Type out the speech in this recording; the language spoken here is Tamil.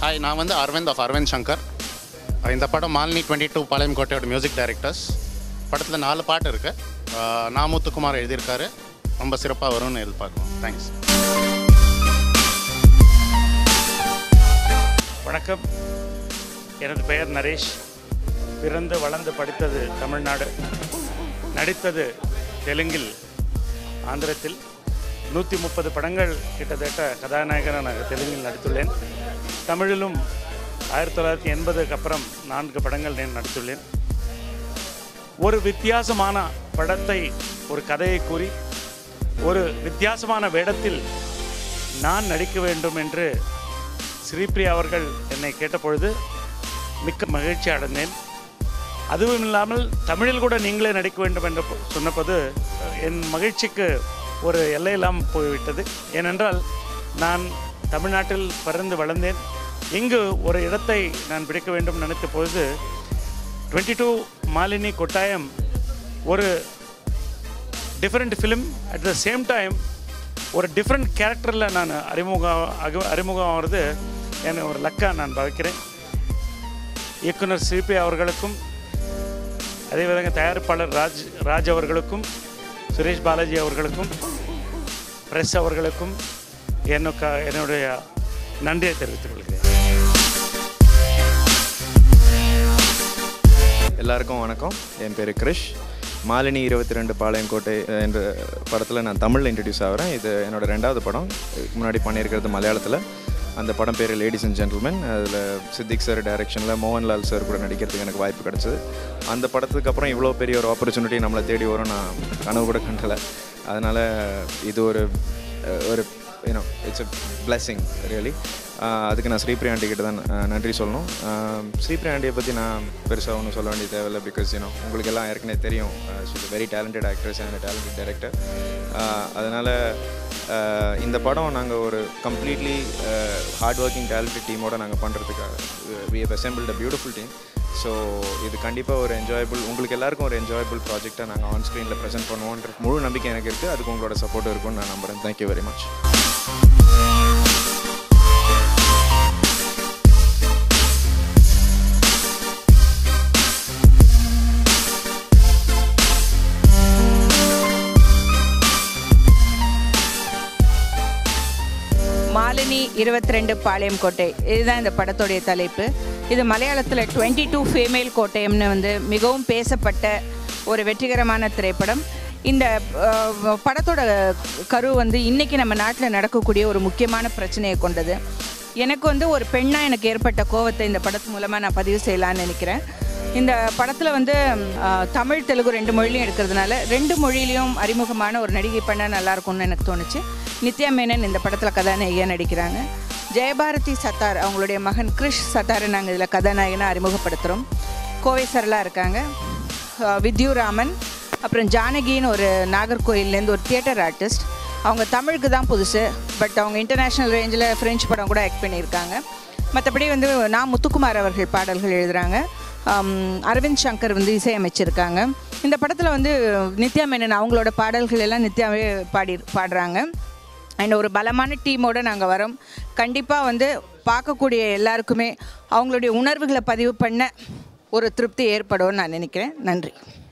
ஹாய் நான் வந்து அரவிந்த் ஆஃப் அரவிந்த் சங்கர் இந்த படம் மாலினி டுவெண்ட்டி டூ பாளையம் கோட்டையோட மியூசிக் டைரக்டர்ஸ் படத்தில் நாலு பாட்டு இருக்குது நா முத்துக்குமார் எழுதியிருக்காரு ரொம்ப சிறப்பாக வரும்னு எதிர்பார்க்குறோம் தேங்க்ஸ் வணக்கம் எனது பெயர் நரேஷ் பிறந்து வளர்ந்து படித்தது தமிழ்நாடு நடித்தது தெலுங்கில் ஆந்திரத்தில் நூற்றி முப்பது படங்கள் கிட்டத்தட்ட கதாநாயகனாக நான் தெலுங்கில் நடித்துள்ளேன் தமிழிலும் ஆயிரத்தி தொள்ளாயிரத்தி எண்பதுக்கு அப்புறம் நான்கு படங்கள் நான் நடித்துள்ளேன் ஒரு வித்தியாசமான படத்தை ஒரு கதையை கூறி ஒரு வித்தியாசமான வேடத்தில் நான் நடிக்க வேண்டும் என்று ஸ்ரீபிரியா அவர்கள் என்னை கேட்டபொழுது மிக்க மகிழ்ச்சி அடைந்தேன் அதுவும் இல்லாமல் தமிழில் கூட நீங்களே நடிக்க வேண்டும் என்று பொ- சொன்னபோது என் மகிழ்ச்சிக்கு ஒரு எல்லையெல்லாம் போய்விட்டது ஏனென்றால் நான் தமிழ்நாட்டில் பிறந்து வளர்ந்தேன் இங்கு ஒரு இடத்தை நான் பிடிக்க வேண்டும் நினைத்த பொழுது டுவெண்ட்டி டூ மாலினி கொட்டாயம் ஒரு different film at the same time ஒரு டிஃப்ரெண்ட் கேரக்டரில் நான் அறிமுகம் அக- அறிமுகம் ஆகிறது என்னை ஒரு லக்காக நான் பாவிக்கிறேன் இயக்குனர் சிபி அவர்களுக்கும் அதேவிதங்க தயாரிப்பாளர் ராஜ் ராஜ் அவர்களுக்கும் சுரேஷ் பாலாஜி அவர்களுக்கும் பிரஸ் அவர்களுக்கும் எனக்கு என்னுடைய நன்றியை தெரிவித்துக் கொள்கிறேன் எல்லாருக்கும் வணக்கம் என் பேர் கிரிஷ் மாலினி இருபத்தி ரெண்டு பாளையங்கோட்டை என்ற படத்தில் நான் தமிழில் இன்ட்ரடியூஸ் ஆகிறேன் இது என்னோட ரெண்டாவது படம் இதுக்கு முன்னாடி பண்ணியிருக்கிறது மலையாளத்தில் அந்த படம் பேர் லேடிஸ் அண்ட் ஜென்டில்மேன் அதில் சித்திக் சார் டைரக்ஷனில் மோகன்லால் சார் கூட நடிக்கிறதுக்கு எனக்கு வாய்ப்பு கிடச்சிது அந்த படத்துக்கு அப்புறம் இவ்வளோ பெரிய ஒரு ஆப்பர்ச்சுனிட்டி நம்மளை தேடி வரும் நான் கனவு கூட கண்டலை அதனால் இது ஒரு ஒரு you know it's a blessing really அதுக்கு நான் ஸ்ரீபிரியா ஆண்டி கிட்ட தான் அஹ், நன்றி சொல்லணும் அஹ், ஸ்ரீபிரியா ஆண்டியை பற்றி நான் பெருசாக ஒன்றும் சொல்ல வேண்டிய தேவையில்லை பிகாஸ் யூனோ உங்களுக்கு எல்லாம் ஏற்கனவே தெரியும் she's very talented actress and talented director அதனால் இந்த படம் நாங்கள் ஒரு கம்ப்ளீட்லி ஹார்ட் ஒர்க்கிங் டேலண்டட் டீமோட நாங்கள் பண்ணுறதுக்காக we have assembled a beautiful team so இது கண்டிப்பாக ஒரு என்ஜாயபிள் உங்களுக்கு எல்லாருக்கும் ஒரு என்ஜாயபிள் ப்ராஜெக்டாக நாங்கள் ஆன் ஸ்க்ரீனில் ப்ரெசென்ட் பண்ணுவோன்ற முழு நம்பிக்கை எனக்கு இருக்குது அதுக்கு உங்களோட சப்போர்ட் இருக்கும்னு நான் நம்புகிறேன் தேங்க்யூ வெரி மச் மாலினி இருபத்தி ரெண்டு பாளையம் கோட்டை இதுதான் இந்த படத்துடைய தலைப்பு இது மலையாளத்தில் டுவெண்ட்டி டூ ஃபீமேல் கோட்டயம்னு வந்து மிகவும் பேசப்பட்ட ஒரு வெற்றிகரமான திரைப்படம் இந்த அஹ், படத்தோட கரு வந்து இன்றைக்கி நம்ம நாட்டில் நடக்கக்கூடிய ஒரு முக்கியமான பிரச்சனையை கொண்டது எனக்கு வந்து ஒரு பெண்ணாக எனக்கு ஏற்பட்ட கோவத்தை இந்த படத்து மூலமாக நான் பதிவு செய்யலான்னு நினைக்கிறேன் இந்த படத்தில் வந்து அஹ், தமிழ் தெலுங்கு ரெண்டு மொழிலையும் எடுக்கிறதுனால ரெண்டு மொழியிலையும் அறிமுகமான ஒரு நடிகை பண்ணால் நல்லா இருக்கும்னு எனக்கு தோணுச்சு நித்யா மேனன் இந்த படத்தில் கதாநாயகியாக நடிக்கிறாங்க ஜெயபாரதி சத்தார் அவங்களுடைய மகன் கிரிஷ் சத்தாரை நாங்கள் இதில் கதாநாயகனாக அறிமுகப்படுத்துகிறோம் கோவை சரளா இருக்காங்க அஹ், வித்யுராமன் அப்புறம் ஜானகின்னு ஒரு நாகர்கோயிலேருந்து ஒரு தியேட்டர் ஆர்டிஸ்ட் அவங்க தமிழுக்கு தான் புதுசு பட் அவங்க இன்டர்நேஷ்னல் ரேஞ்சில் ஃப்ரெஞ்சு படம் கூட ஆக்ட் பண்ணியிருக்காங்க மற்றபடி வந்து நான் முத்துக்குமார் அவர்கள் பாடல்கள் எழுதுகிறாங்க ஆம், அரவிந்த் சங்கர் வந்து இசையமைச்சிருக்காங்க இந்த படத்தில் வந்து நித்யா மேனன் அவங்களோட பாடல்கள் எல்லாம் நித்யாவே பாடி பாடுறாங்க அண்ட் ஒரு பலமான டீமோடு நாங்கள் வரோம் கண்டிப்பாக வந்து பார்க்கக்கூடிய எல்லாருக்குமே அவங்களுடைய உணர்வுகளை பதிவு பண்ண ஒரு திருப்தி ஏற்படும்னு நான் நினைக்கிறேன் நன்றி